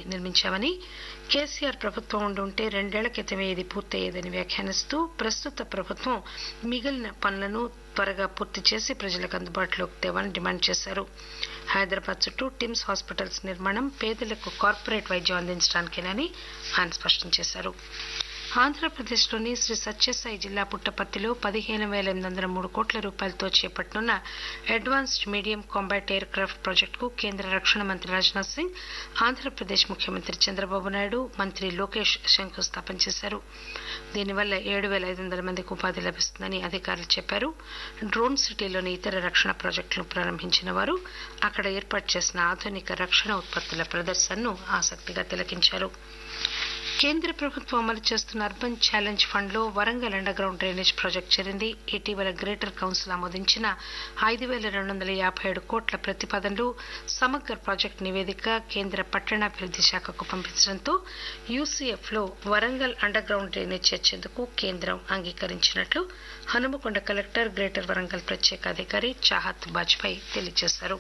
నిర్మించామని కేసీఆర్ ప్రభుత్వం ఉండుంటే రెండేళ్ల క్రితమే ఇది పూర్తయ్యేదని వ్యాఖ్యానిస్తూ ప్రస్తుత ప్రభుత్వం మిగిలిన పనులను త్వరగా పూర్తి చేసి ప్రజలకు అందుబాటులోకి తేవాలని డిమాండ్ చేశారు హైదరాబాద్ చుట్టూ టిమ్స్ హాస్పిటల్స్ నిర్మాణం పేదలకు కార్పొరేట్ వైద్యం అందించడానికేనని ఆయన స్పష్టం చేశారు ఆంధ్రప్రదేశ్లోని శ్రీ సత్యసాయి జిల్లా పుట్టపర్తిలో పదిహేను వేల ఎనిమిది వందల మూడు కోట్ల రూపాయలతో చేపట్టనున్న advanced medium combat aircraft ప్రాజెక్టుకు కేంద్ర రక్షణ మంత్రి రాజ్నాథ్ సింగ్ ఆంధ్రప్రదేశ్ ముఖ్యమంత్రి చంద్రబాబు నాయుడు మంత్రి లోకేష్ శంకుస్థాపన చేశారు దీనివల్ల ఏడు వేల ఐదు వందల మందికి ఉపాధి లభిస్తుందని అధికారులు చెప్పారు డ్రోన్ సిటీలోని ఇతర రక్షణ ప్రాజెక్టులను ప్రారంభించిన వారు అక్కడ ఏర్పాటు చేసిన ఆధునిక రక్షణ ఉత్పత్తుల ప్రదర్శనను ఆసక్తిగా తిలకించారు కేంద్ర ప్రభుత్వం అమలు చేస్తున్న అర్బన్ ఛాలెంజ్ ఫండ్ లో Warangal underground drainage project చేరింది ఇటీవల గ్రేటర్ కౌన్సిల్ ఆమోదించిన ఐదు వేల రెండు వందల యాభై ఏడు కోట్ల ప్రతిపాదనలు సమగ్ర ప్రాజెక్టు నివేదిక కేంద్ర పట్టణాభివృద్ది శాఖకు పంపించడంతో యూసీఎఫ్ లో వరంగల్ అండర్ గ్రౌండ్ డ్రైనేజ్ చేర్చేందుకు కేంద్రం అంగీకరించినట్లు హనుమకొండ కలెక్టర్ గ్రేటర్ వరంగల్ ప్రత్యేక అధికారి చాహత్ బాజ్పాయ్ తెలియజేశారు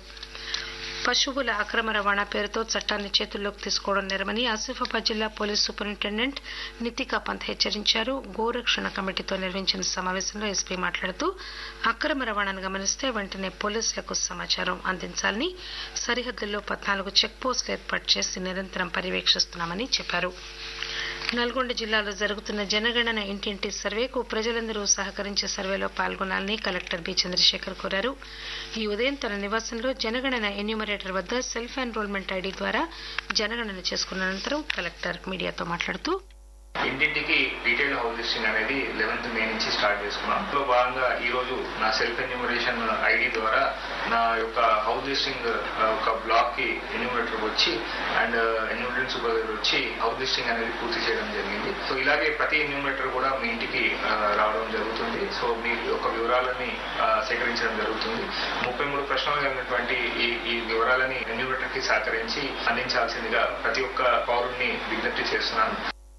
పశువుల అక్రమ రవాణా పేరుతో చట్టాన్ని చేతుల్లోకి తీసుకోవడం నేరమని ఆసిఫాబాద్ జిల్లా పోలీస్ సూపరింటెండెంట్ నితికా పంత్ హెచ్చరించారు గోరక్షణ కమిటీతో నిర్వహించిన సమావేశంలో ఎస్పీ మాట్లాడుతూ అక్రమ రవాణాను గమనిస్తే వెంటనే పోలీసులకు సమాచారం అందించాలని సరిహద్దుల్లో పద్నాలుగు చెక్ పోస్టులు ఏర్పాటు చేసి నిరంతరం పర్యవేక్షిస్తున్నామని చెప్పారు నల్గొండ జిల్లాలో జరుగుతున్న జనగణన ఇంటింటి సర్వేకు ప్రజలందరూ సహకరించే సర్వేలో పాల్గొనాలని కలెక్టర్ బి చంద్రశేఖర్ కోరారు ఈ ఉదయం తన నివాసంలో జనగణన ఎన్యూమరేటర్ వద్ద సెల్ఫ్ ఎన్రోల్మెంట్ ఐడి ద్వారా జనగణన చేసుకున్న అనంతరం కలెక్టర్ మీడియాతో మాట్లాడుతూ ఇంటింటికి డీటెయిల్ హౌస్ లిస్టింగ్ అనేది లెవెన్త్ మే నుంచి స్టార్ట్ చేసుకున్నాం ఇందులో భాగంగా ఈ రోజు నా సెల్ఫ్ ఎన్యూమరేషన్ ఐడి ద్వారా నా యొక్క హౌస్ లిస్టింగ్ ఒక బ్లాక్ కి ఎన్యూమరేటర్ వచ్చి అండ్ ఎన్యూమరేటర్ సూపర్వైజర్ వచ్చి హౌస్ లిస్టింగ్ అనేది పూర్తి చేయడం జరిగింది సో ఇలాగే ప్రతి ఎన్యూమరేటర్ కూడా మీ ఇంటికి రావడం జరుగుతుంది సో మీ యొక్క వివరాలని సేకరించడం జరుగుతుంది ముప్పై మూడు ప్రశ్నలు కలిగినటువంటి ఈ ఈ వివరాలని ఎన్యూమరేటర్ కి సహకరించి అందించాల్సిందిగా ప్రతి ఒక్క పౌరుణ్ణి విజ్ఞప్తి చేస్తున్నాను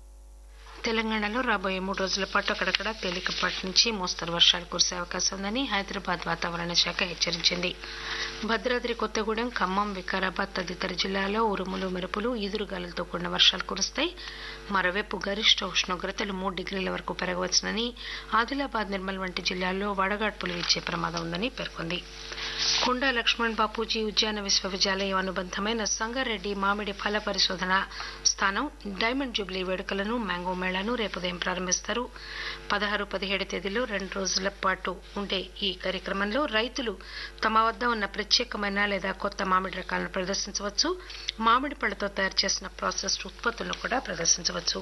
తెలంగాణలో రాబోయే మూడు రోజుల పాటు అక్కడక్కడ తేలికపాటి నుంచి మోస్తరు వర్షాలు కురిసే అవకాశం ఉందని హైదరాబాద్ వాతావరణ శాఖ హెచ్చరించింది భద్రాద్రి కొత్తగూడెం ఖమ్మం వికారాబాద్ తదితర జిల్లాల్లో ఉరుములు మెరుపులు ఈదురుగాలులతో కూడిన వర్షాలు కురుస్తాయి మరోవైపు గరిష్ట ఉష్ణోగ్రతలు మూడు డిగ్రీల వరకు పెరగవచ్చునని ఆదిలాబాద్ నిర్మల్ వంటి జిల్లాల్లో వడగాడ్పులు ఇచ్చే ప్రమాదం ఉందని పేర్కొంది కొండా లక్ష్మణ్ బాపూజీ ఉద్యాన విశ్వవిద్యాలయం అనుబంధమైన సంగారెడ్డి మామిడి ఫల పరిశోధన స్థానం డైమండ్ జూబ్లీ వేడుకలను మ్యాంగో మేళాను రేపు ఉదయం ప్రారంభిస్తారు పదహారు పదిహేడు తేదీలో రెండు రోజుల పాటు ఉండే ఈ కార్యక్రమంలో రైతులు తమ వద్ద ఉన్న ప్రత్యేకమైన లేదా కొత్త మామిడి రకాలను ప్రదర్శించవచ్చు మామిడి పళ్లతో తయారు చేసిన ప్రాసెస్డ్ ఉత్పత్తులను కూడా ప్రదర్శించవచ్చు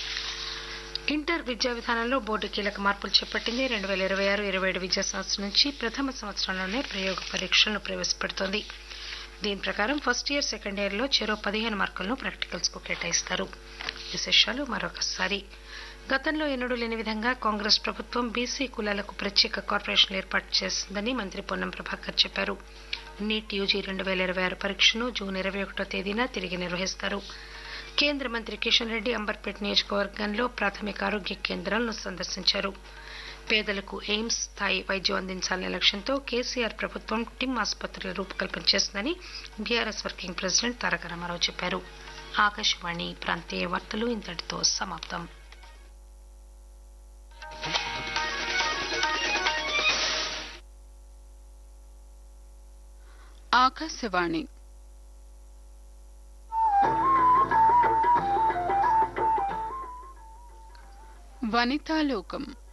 ఇంటర్ విద్యా విధానంలో బోర్డు కీలక మార్పులు చేపట్టింది రెండు వేల ఇరవై ఆరు ఇరవై ఏడు విద్యా సంవత్సరం నుంచి ప్రథమ సంవత్సరంలోనే ప్రయోగ పరీక్షలను ప్రవేశపెడుతోంది దీని ప్రకారం ఫస్ట్ ఇయర్ సెకండ్ ఇయర్ లో చెరో పదిహేను మార్కులను ప్రాక్టికల్స్ కు కేటాయిస్తారు విశేషాలు మరొకసారి గతంలో ఎన్నడూ లేని విధంగా కాంగ్రెస్ ప్రభుత్వం బీసీ కులాలకు ప్రత్యేక కార్పొరేషన్లు ఏర్పాటు చేసిందని మంత్రి పొన్నం ప్రభాకర్ చెప్పారు నీట్ యూజీ రెండు వేల ఇరవై ఆరు పరీక్షను జూన్ ఇరవై ఒకటో తేదీన తిరిగి నిర్వహిస్తారు కేంద్ర మంత్రి కిషన్ రెడ్డి అంబర్పేట నియోజకవర్గంలో ప్రాథమిక ఆరోగ్య కేంద్రాలను సందర్శించారు పేదలకు ఎయిమ్స్ స్థాయి వైద్యం అందించాలనే లక్ష్యంతో కేసీఆర్ ప్రభుత్వం టిమ్ ఆసుపత్రుల రూపకల్పన చేస్తుందని BRS working president Taraka Rama Rao చెప్పారు ఆకాశవాణి ప్రాంతీయ వార్తలు ఇంతటితో సమాప్తం ఆకాశవాణి వనితాలోకం